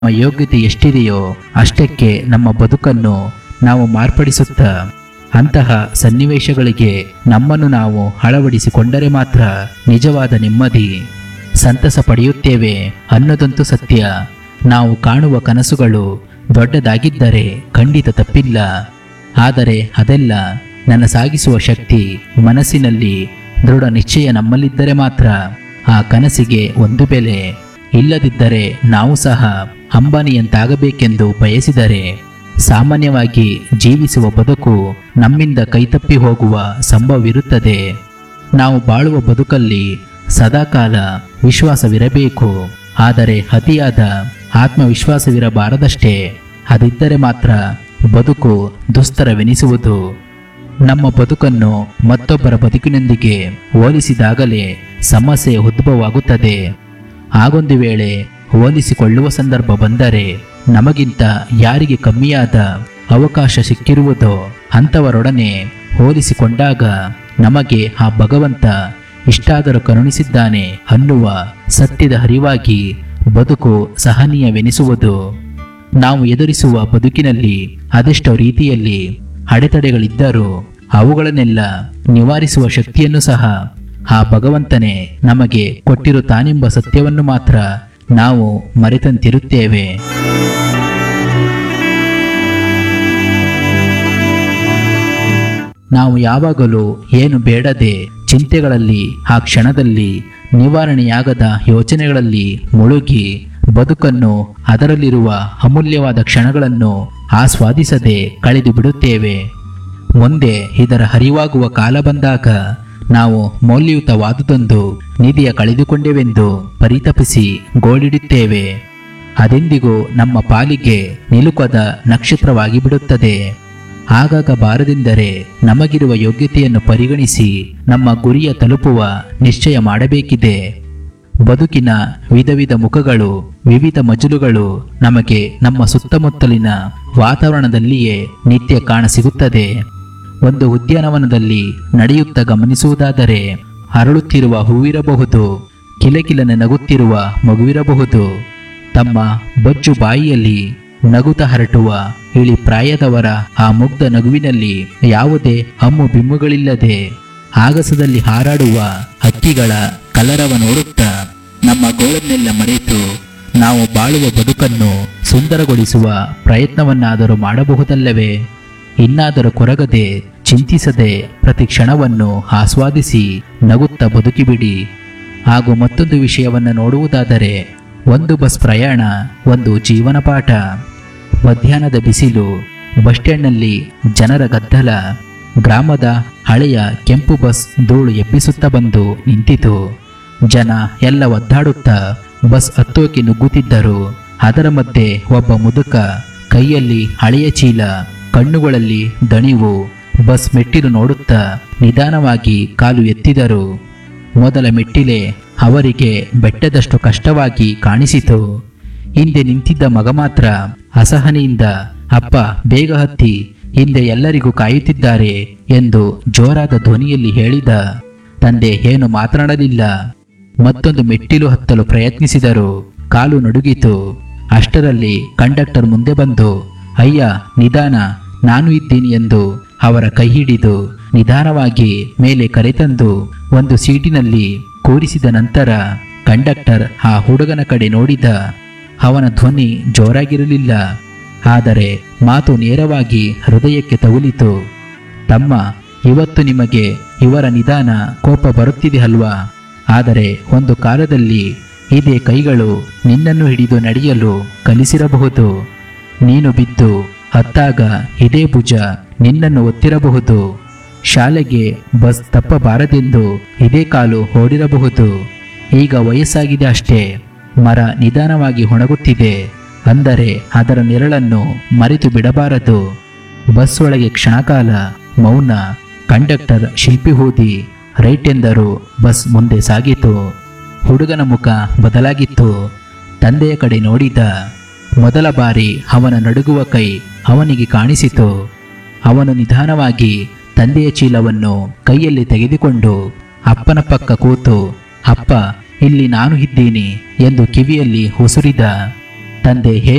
ನಮ್ಮ ಯೋಗ್ಯತೆ ಎಷ್ಟಿದೆಯೋ ಅಷ್ಟಕ್ಕೆ ನಮ್ಮ ಬದುಕನ್ನು ನಾವು ಮಾರ್ಪಡಿಸುತ್ತಾ ಅಂತಹ ಸನ್ನಿವೇಶಗಳಿಗೆ ನಮ್ಮನ್ನು ನಾವು ಅಳವಡಿಸಿಕೊಂಡರೆ ಮಾತ್ರ ನಿಜವಾದ ನೆಮ್ಮದಿ ಸಂತಸ ಪಡೆಯುತ್ತೇವೆ ಅನ್ನೋದಂತೂ ಸತ್ಯ ನಾವು ಕಾಣುವ ಕನಸುಗಳು ದೊಡ್ಡದಾಗಿದ್ದರೆ ಖಂಡಿತ ತಪ್ಪಿಲ್ಲ ಆದರೆ ಅದೆಲ್ಲ ನನ್ನ ಸಾಗಿಸುವ ಶಕ್ತಿ ಮನಸ್ಸಿನಲ್ಲಿ ದೃಢ ನಿಶ್ಚಯ ನಮ್ಮಲ್ಲಿದ್ದರೆ ಮಾತ್ರ ಆ ಕನಸಿಗೆ ಒಂದು ಬೆಲೆ ಇಲ್ಲದಿದ್ದರೆ ನಾವು ಸಹ ಅಂಬಾನಿಯಂತಾಗಬೇಕೆಂದು ಬಯಸಿದರೆ ಸಾಮಾನ್ಯವಾಗಿ ಜೀವಿಸುವ ಬದುಕು ನಮ್ಮಿಂದ ಕೈತಪ್ಪಿ ಹೋಗುವ ಸಂಭವವಿರುತ್ತದೆ ನಾವು ಬಾಳುವ ಬದುಕಲ್ಲಿ ಸದಾಕಾಲ ವಿಶ್ವಾಸವಿರಬೇಕು ಆದರೆ ಅತಿಯಾದ ಆತ್ಮವಿಶ್ವಾಸವಿರಬಾರದಷ್ಟೇ ಅದಿದ್ದರೆ ಮಾತ್ರ ಬದುಕು ದುಸ್ತರವೆನಿಸುವುದು ನಮ್ಮ ಬದುಕನ್ನು ಮತ್ತೊಬ್ಬರ ಬದುಕಿನೊಂದಿಗೆ ಹೋಲಿಸಿದಾಗಲೇ ಸಮಸ್ಯೆ ಉದ್ಭವವಾಗುತ್ತದೆ ಆಗೊಂದು ವೇಳೆ ಹೋಲಿಸಿಕೊಳ್ಳುವ ಸಂದರ್ಭ ಬಂದರೆ ನಮಗಿಂತ ಯಾರಿಗೆ ಕಮ್ಮಿಯಾದ ಅವಕಾಶ ಸಿಕ್ಕಿರುವುದೋ ಅಂಥವರೊಡನೆ ಹೋಲಿಸಿಕೊಂಡಾಗ ನಮಗೆ ಆ ಭಗವಂತ ಇಷ್ಟಾದರೂ ಕರುಣಿಸಿದ್ದಾನೆ ಅನ್ನುವ ಸತ್ಯದ ಹರಿವಾಗಿ ಬದುಕು ಸಹನೀಯವೆನಿಸುವುದು ನಾವು ಎದುರಿಸುವ ಬದುಕಿನಲ್ಲಿ ಅದೆಷ್ಟೋ ರೀತಿಯಲ್ಲಿ ಅಡೆತಡೆಗಳಿದ್ದರೂ ಅವುಗಳನ್ನೆಲ್ಲ ನಿವಾರಿಸುವ ಶಕ್ತಿಯನ್ನು ಸಹ ಆ ಭಗವಂತನೇ ನಮಗೆ ಕೊಟ್ಟಿರುತ್ತಾನೆಂಬ ಸತ್ಯವನ್ನು ಮಾತ್ರ ನಾವು ಮರೆತಂತಿರುತ್ತೇವೆ ನಾವು ಯಾವಾಗಲೂ ಏನು ಬೇಡದೆ ಚಿಂತೆಗಳಲ್ಲಿ ಆ ಕ್ಷಣದಲ್ಲಿ ನಿವಾರಣೆಯಾಗದ ಯೋಚನೆಗಳಲ್ಲಿ ಮುಳುಗಿ ಬದುಕನ್ನು ಅದರಲ್ಲಿರುವ ಅಮೂಲ್ಯವಾದ ಕ್ಷಣಗಳನ್ನು ಆಸ್ವಾದಿಸದೆ ಕಳೆದು ಬಿಡುತ್ತೇವೆ ಮುಂದೆ ಇದರ ಹರಿವಾಗುವ ಕಾಲ ಬಂದಾಗ ನಾವು ಮೌಲ್ಯಯುತವಾದುದೊಂದು ನಿಧಿಯ ಕಳೆದುಕೊಂಡೆವೆಂದು ಪರಿತಪಿಸಿ ಗೋಳಿಡುತ್ತೇವೆ ಅದೆಂದಿಗೂ ನಮ್ಮ ಪಾಲಿಗೆ ನಿಲುಕದ ನಕ್ಷತ್ರವಾಗಿ ಬಿಡುತ್ತದೆ ಆಗಾಗ ಬಾರದೆಂದರೆ ನಮಗಿರುವ ಯೋಗ್ಯತೆಯನ್ನು ಪರಿಗಣಿಸಿ ನಮ್ಮ ಗುರಿಯ ತಲುಪುವ ನಿಶ್ಚಯ ಮಾಡಬೇಕಿದೆ ಬದುಕಿನ ವಿಧ ವಿಧ ಮುಖಗಳು ವಿವಿಧ ಮಜಲುಗಳು ನಮಗೆ ನಮ್ಮ ಸುತ್ತಮುತ್ತಲಿನ ವಾತಾವರಣದಲ್ಲಿಯೇ ನಿತ್ಯ ಕಾಣಸಿಗುತ್ತದೆ ಒಂದು ಉದ್ಯಾನವನದಲ್ಲಿ ನಡೆಯುತ್ತಾ ಗಮನಿಸುವುದಾದರೆ ಅರಳುತ್ತಿರುವ ಹೂವಿರಬಹುದು ಕಿಲಕಿಲನೆ ನಗುತ್ತಿರುವ ಮಗುವಿರಬಹುದು ತಮ್ಮ ಬೊಜ್ಜು ಬಾಯಿಯಲ್ಲಿ ನಗುತ್ತ ಹರಟುವ ಇಳಿ ಪ್ರಾಯದವರ ಆ ಮುಗ್ಧ ನಗುವಿನಲ್ಲಿ ಯಾವುದೇ ಹಮ್ಮು ಬಿಮ್ಮುಗಳಿಲ್ಲದೆ ಆಗಸದಲ್ಲಿ ಹಾರಾಡುವ ಹಕ್ಕಿಗಳ ಕಲರವ ನೋಡುತ್ತಾ ನಮ್ಮ ಗೋಳನ್ನೆಲ್ಲ ಮರೆತು ನಾವು ಬಾಳುವ ಬದುಕನ್ನು ಸುಂದರಗೊಳಿಸುವ ಪ್ರಯತ್ನವನ್ನಾದರೂ ಮಾಡಬಹುದಲ್ಲವೇ ಇನ್ನಾದರೂ ಕೊರಗದೆ ಚಿಂತಿಸದೆ ಪ್ರತಿ ಕ್ಷಣವನ್ನು ಆಸ್ವಾದಿಸಿ ನಗುತ್ತಾ ಬದುಕಿಬಿಡಿ ಹಾಗೂ ಮತ್ತೊಂದು ವಿಷಯವನ್ನು ನೋಡುವುದಾದರೆ ಒಂದು ಬಸ್ ಪ್ರಯಾಣ ಒಂದು ಜೀವನ ಪಾಠ ಮಧ್ಯಾಹ್ನದ ಬಿಸಿಲು ಬಸ್ ಸ್ಟ್ಯಾಂಡ್ನಲ್ಲಿ ಜನರ ಗದ್ದಲ ಗ್ರಾಮದ ಹಳೆಯ ಕೆಂಪು ಬಸ್ ಧೂಳು ಎಬ್ಬಿಸುತ್ತಾ ಬಂದು ನಿಂತಿತು ಜನ ಎಲ್ಲ ಒದ್ದಾಡುತ್ತಾ ಬಸ್ ಹತ್ತೋಕೆ ನುಗ್ಗುತ್ತಿದ್ದರು ಅದರ ಮಧ್ಯೆ ಒಬ್ಬ ಮುದುಕ ಕೈಯಲ್ಲಿ ಹಳೆಯ ಚೀಲ ಕಣ್ಣುಗಳಲ್ಲಿ ದಣಿವು ಬಸ್ ಮೆಟ್ಟಿಲು ನೋಡುತ್ತಾ ನಿಧಾನವಾಗಿ ಕಾಲು ಎತ್ತಿದರು ಮೊದಲ ಮೆಟ್ಟಿಲೆ ಅವರಿಗೆ ಬೆಟ್ಟದಷ್ಟು ಕಷ್ಟವಾಗಿ ಕಾಣಿಸಿತು ಹಿಂದೆ ನಿಂತಿದ್ದ ಮಗ ಮಾತ್ರ ಅಸಹನೆಯಿಂದ ಅಪ್ಪ ಬೇಗ ಹತ್ತಿ ಹಿಂದೆ ಎಲ್ಲರಿಗೂ ಕಾಯುತ್ತಿದ್ದಾರೆ ಎಂದು ಜೋರಾದ ಧ್ವನಿಯಲ್ಲಿ ಹೇಳಿದ ತಂದೆ ಏನು ಮಾತನಾಡಲಿಲ್ಲ ಮತ್ತೊಂದು ಮೆಟ್ಟಿಲು ಹತ್ತಲು ಪ್ರಯತ್ನಿಸಿದರು ಕಾಲು ನಡುಗಿತು ಅಷ್ಟರಲ್ಲಿ ಕಂಡಕ್ಟರ್ ಮುಂದೆ ಬಂದು ಅಯ್ಯ ನಿಧಾನ ನಾನು ಇದ್ದೀನಿ ಎಂದು ಅವರ ಕೈ ಹಿಡಿದು ನಿಧಾನವಾಗಿ ಮೇಲೆ ಕರೆತಂದು ಒಂದು ಸೀಟಿನಲ್ಲಿ ಕೂರಿಸಿದ ನಂತರ ಕಂಡಕ್ಟರ್ ಆ ಹುಡುಗನ ಕಡೆ ನೋಡಿದ ಅವನ ಧ್ವನಿ ಜೋರಾಗಿರಲಿಲ್ಲ ಆದರೆ ಮಾತು ನೇರವಾಗಿ ಹೃದಯಕ್ಕೆ ತಗುಲಿತು ತಮ್ಮ ಇವತ್ತು ನಿಮಗೆ ಇವರ ನಿಧಾನ ಕೋಪ ಬರುತ್ತಿದೆ ಅಲ್ವಾ ಆದರೆ ಒಂದು ಕಾಲದಲ್ಲಿ ಇದೇ ಕೈಗಳು ನಿನ್ನನ್ನು ಹಿಡಿದು ನಡೆಯಲು ಕಲಿಸಿರಬಹುದು ನೀನು ಬಿದ್ದು ಹತ್ತಾಗ ಇದೇ ಭುಜ ನಿನ್ನನ್ನು ಒತ್ತಿರಬಹುದು ಶಾಲೆಗೆ ಬಸ್ ತಪ್ಪಬಾರದೆಂದು ಇದೇ ಕಾಲು ಓಡಿರಬಹುದು ಈಗ ವಯಸ್ಸಾಗಿದೆ ಅಷ್ಟೇ ಮರ ನಿಧಾನವಾಗಿ ಒಣಗುತ್ತಿದೆ ಅಂದರೆ ಅದರ ನೆರಳನ್ನು ಮರೆತು ಬಿಡಬಾರದು ಬಸ್ ಒಳಗೆ ಕ್ಷಣಕಾಲ ಮೌನ ಕಂಡಕ್ಟರ್ ಶಿಲ್ಪಿ ಹೂದಿ ರೈಟ್ ಎಂದರು ಬಸ್ ಮುಂದೆ ಸಾಗಿತು ಹುಡುಗನ ಮುಖ ಬದಲಾಗಿತ್ತು ತಂದೆಯ ಕಡೆ ನೋಡಿದ ಮೊದಲ ಬಾರಿ ಅವನ ನಡುಗುವ ಕೈ ಅವನಿಗೆ ಕಾಣಿಸಿತು ಅವನು ನಿಧಾನವಾಗಿ ತಂದೆಯ ಚೀಲವನ್ನು ಕೈಯಲ್ಲಿ ತೆಗೆದುಕೊಂಡು ಅಪ್ಪನ ಪಕ್ಕ ಕೂತು ಅಪ್ಪ ಇಲ್ಲಿ ನಾನು ಇದ್ದೀನಿ ಎಂದು ಕಿವಿಯಲ್ಲಿ ಉಸುರಿದ ತಂದೆ